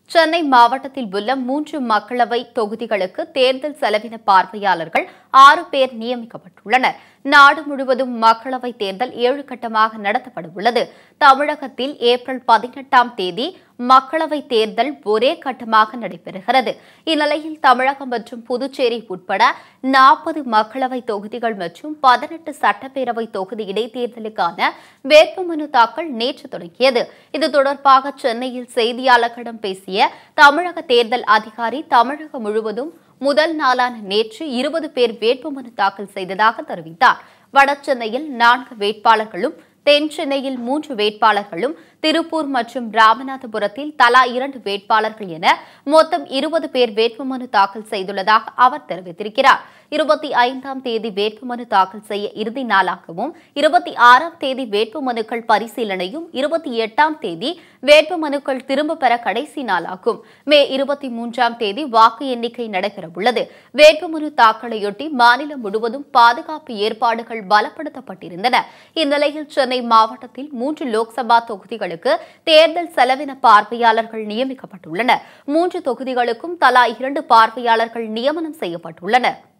சென்னை மாவட்டத்தில் உள்ள மூன்று மக்களவை தொகுதிகளுக்கு தேர்தல் செலவின பார்வையாளர்கள் ஆறு பேர் நியமிக்கப்பட்டுள்ளனர் நாடு முழுவதும் மக்களவை தேர்தல் ஏழு கட்டமாக நடத்தப்பட உள்ளது தமிழகத்தில் ஏப்ரல் பதினெட்டாம் தேதி மக்களவை தேர்தல் ஒரே கட்டமாக நடைபெறுகிறது இந்நிலையில் தமிழகம் மற்றும் புதுச்சேரி உட்பட நாற்பது மக்களவை தொகுதிகள் மற்றும் பதினெட்டு சட்டப்பேரவை தொகுதி இடைத்தேர்தலுக்கான வேட்புமனு தாக்கல் நேற்று தொடங்கியது இது தொடர்பாக சென்னையில் செய்தியாளர்களிடம் பேசிய தமிழக தேர்தல் அதிகாரி தமிழகம் முழுவதும் முதல் நாளான நேற்று இருபது பேர் வேட்புமனு தாக்கல் செய்ததாக தெரிவித்தார் வடசென்னையில் நான்கு வேட்பாளர்களும் தென் சென்னையில் மூன்று வேட்பாளர்களும் திருப்பூர் மற்றும் ராமநாதபுரத்தில் தலா இரண்டு வேட்பாளர்கள் என மொத்தம் இருபது பேர் வேட்புமனு தாக்கல் செய்துள்ளதாக அவர் தெரிவித்திருக்கிறார் இருபத்தி ஐந்தாம் தேதி வேட்புமனு தாக்கல் செய்ய இறுதி நாளாகவும் இருபத்தி ஆறாம் தேதி வேட்புமனுக்கள் பரிசீலனையும் இருபத்தி எட்டாம் தேதி வேட்புமனுக்கள் திரும்ப பெற கடைசி நாளாகும் மே இருபத்தி மூன்றாம் தேதி வாக்கு எண்ணிக்கை நடைபெறவுள்ளது வேட்புமனு தாக்கலையொட்டி மாநிலம் முழுவதும் பாதுகாப்பு ஏற்பாடுகள் பலப்படுத்தப்பட்டிருந்தன இந்நிலையில் சென்னை மாவட்டத்தில் மூன்று லோக்சபா தொகுதிகளுக்கு தேர்தல் செலவின பார்வையாளர்கள் நியமிக்கப்பட்டுள்ளனர் மூன்று தொகுதிகளுக்கும் தலா இரண்டு பார்வையாளர்கள் நியமனம் செய்யப்பட்டுள்ளனர்